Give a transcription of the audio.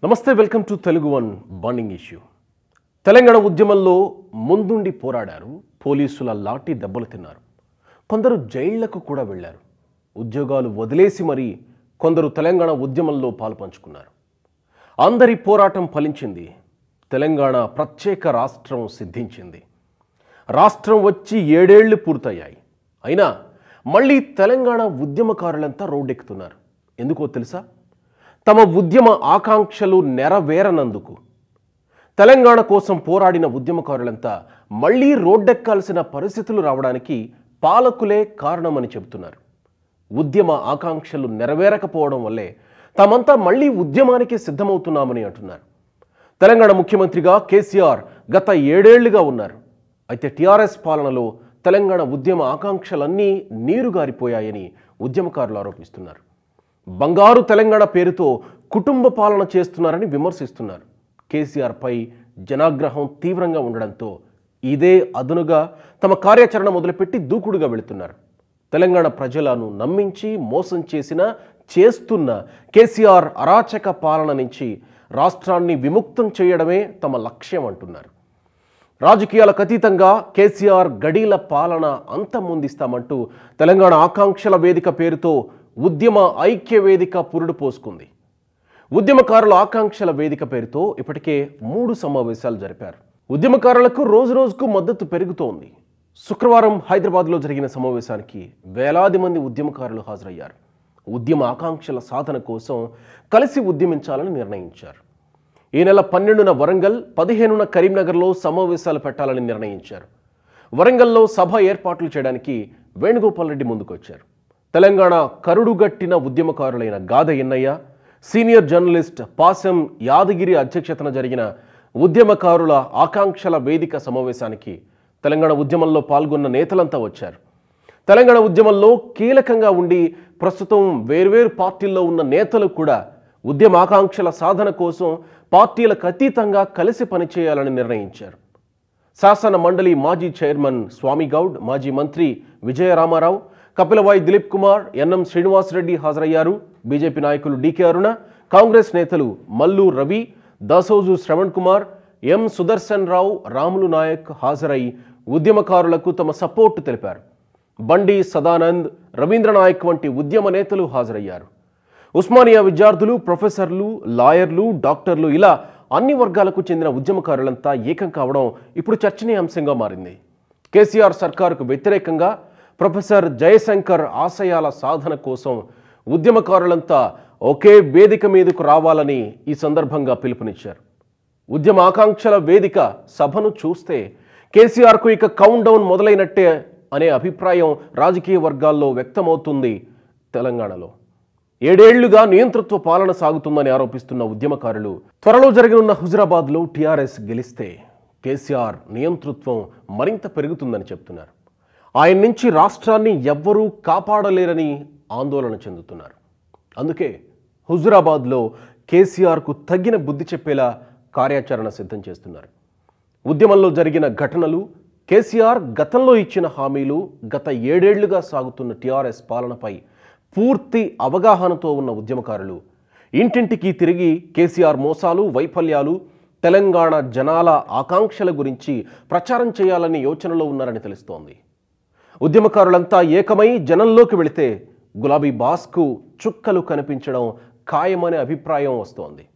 నమస్తే welcome to Telugu one bonding issue Telangana ఉద్యమంలో ముందుండి పోరాడారు పోలీసుల లాఠీ దెబ్బలు తిన్నారు కొందరు జైళ్లకు కూడా వెళ్ళారు ఉద్యోగాలు వదిలేసి మరీ కొందరు తెలంగాణ ఉద్యమంలో పాలుపంచుకున్నారు అందరి పోరాటం ఫలించింది తెలంగాణ ప్రత్యేక రాష్ట్రం సిద్ధించింది రాష్ట్రం వచ్చి ఏడేళ్లు పూర్తయ్యాయి అయినా మళ్ళీ తెలంగాణ ఉద్యమకారులంతా రోడ్డెక్కుతున్నారు ఎందుకో తెలుసా తమ ఉద్యమ ఆకాంక్షలు నెరవేరనందుకు తెలంగాణ కోసం పోరాడిన ఉద్యమకారులంతా మళ్ళీ రోడ్డెక్కాల్సిన పరిస్థితులు రావడానికి పాలకులే కారణమని చెబుతున్నారు ఉద్యమ ఆకాంక్షలు నెరవేరకపోవడం వల్లే తామంతా మళ్ళీ ఉద్యమానికి సిద్ధమవుతున్నామని అంటున్నారు తెలంగాణ ముఖ్యమంత్రిగా కేసీఆర్ గత ఏడేళ్లుగా ఉన్నారు అయితే టీఆర్ఎస్ పాలనలో తెలంగాణ ఉద్యమ ఆకాంక్షలన్నీ నీరుగారిపోయాయని ఉద్యమకారులు ఆరోపిస్తున్నారు బంగారు తెలంగాణ పేరుతో కుటుంబ పాలన చేస్తున్నారని విమర్శిస్తున్నారు కేసీఆర్పై జనాగ్రహం తీవ్రంగా ఉండడంతో ఇదే అదునుగా తమ కార్యాచరణ మొదలుపెట్టి దూకుడుగా వెళుతున్నారు తెలంగాణ ప్రజలను నమ్మించి మోసం చేసిన చేస్తున్న కేసీఆర్ అరాచక పాలన నుంచి రాష్ట్రాన్ని విముక్తం చేయడమే తమ లక్ష్యం అంటున్నారు రాజకీయాలకు అతీతంగా కేసీఆర్ గడీల పాలన అంతమొందిస్తామంటూ తెలంగాణ ఆకాంక్షల వేదిక పేరుతో ఉద్యమ ఐక్య వేదిక పురుడు పోసుకుంది ఉద్యమకారుల ఆకాంక్షల వేదిక పేరుతో ఇప్పటికే మూడు సమావేశాలు జరిపారు ఉద్యమకారులకు రోజు రోజుకు మద్దతు పెరుగుతోంది శుక్రవారం హైదరాబాద్లో జరిగిన సమావేశానికి వేలాది మంది ఉద్యమకారులు హాజరయ్యారు ఉద్యమ ఆకాంక్షల సాధన కోసం కలిసి ఉద్యమించాలని నిర్ణయించారు ఈ నెల పన్నెండున వరంగల్ పదిహేనున కరీంనగర్లో సమావేశాలు పెట్టాలని నిర్ణయించారు వరంగల్లో సభ ఏర్పాట్లు చేయడానికి వేణుగోపాల్ రెడ్డి ముందుకొచ్చారు తెలంగాణ కరుడుగట్టిన ఉద్యమకారులైన గాద ఎన్నయ్య సీనియర్ జర్నలిస్ట్ పాసెం యాదగిరి అధ్యక్షతన జరిగిన ఉద్యమకారుల ఆకాంక్షల వేదిక సమావేశానికి తెలంగాణ ఉద్యమంలో పాల్గొన్న నేతలంతా వచ్చారు తెలంగాణ ఉద్యమంలో కీలకంగా ఉండి ప్రస్తుతం వేర్వేరు పార్టీల్లో ఉన్న నేతలు కూడా ఉద్యమ ఆకాంక్షల సాధన కోసం పార్టీలకు అతీతంగా కలిసి పనిచేయాలని నిర్ణయించారు శాసన మండలి మాజీ చైర్మన్ స్వామి గౌడ్ మాజీ మంత్రి విజయరామారావు కపిలవాయి దిలీప్ కుమార్ ఎన్ఎం శ్రీనివాసరెడ్డి హాజరయ్యారు బీజేపీ నాయకులు డీకే అరుణ కాంగ్రెస్ నేతలు మల్లు రవి దాసోజు శ్రవణ్ కుమార్ ఎం సుదర్శన్ రావు రాములు నాయక్ హాజరై ఉద్యమకారులకు తమ సపోర్టు తెలిపారు బండి సదానంద్ రవీంద్ర నాయక్ వంటి ఉద్యమ నేతలు హాజరయ్యారు ఉస్మానియా విద్యార్థులు ప్రొఫెసర్లు లాయర్లు డాక్టర్లు ఇలా అన్ని వర్గాలకు చెందిన ఉద్యమకారులంతా ఏకం కావడం ఇప్పుడు చర్చనీయాంశంగా మారింది కేసీఆర్ సర్కారుకు వ్యతిరేకంగా ప్రొఫెసర్ జయశంకర్ ఆశయాల సాధన కోసం ఉద్యమకారులంతా ఒకే వేదిక మీదకు రావాలని ఈ సందర్భంగా పిలుపునిచ్చారు ఉద్యమ ఆకాంక్షల వేదిక సభను చూస్తే కేసీఆర్కు ఇక కౌంట్ డౌన్ మొదలైనట్టే అనే అభిప్రాయం రాజకీయ వర్గాల్లో వ్యక్తమవుతుంది తెలంగాణలో ఏడేళ్లుగా నియంతృత్వ పాలన సాగుతుందని ఆరోపిస్తున్న ఉద్యమకారులు త్వరలో జరగనున్న హుజరాబాద్లో టీఆర్ఎస్ గెలిస్తే కేసీఆర్ నియంతృత్వం మరింత పెరుగుతుందని చెప్తున్నారు ఆయన నుంచి రాష్ట్రాన్ని ఎవ్వరూ కాపాడలేరని ఆందోళన చెందుతున్నారు అందుకే హుజురాబాద్లో కేసీఆర్కు తగిన బుద్ధి చెప్పేలా కార్యాచరణ సిద్ధం చేస్తున్నారు ఉద్యమంలో జరిగిన ఘటనలు కేసీఆర్ గతంలో ఇచ్చిన హామీలు గత ఏడేళ్లుగా సాగుతున్న టీఆర్ఎస్ పాలనపై పూర్తి అవగాహనతో ఉన్న ఉద్యమకారులు ఇంటింటికి తిరిగి కేసీఆర్ మోసాలు వైఫల్యాలు తెలంగాణ జనాల ఆకాంక్షల గురించి ప్రచారం చేయాలని యోచనలో ఉన్నారని తెలుస్తోంది ఉద్యమకారులంతా ఏకమై జనంలోకి వెళితే గులాబీ బాస్కు చుక్కలు కనిపించడం ఖాయమనే అభిప్రాయం వస్తోంది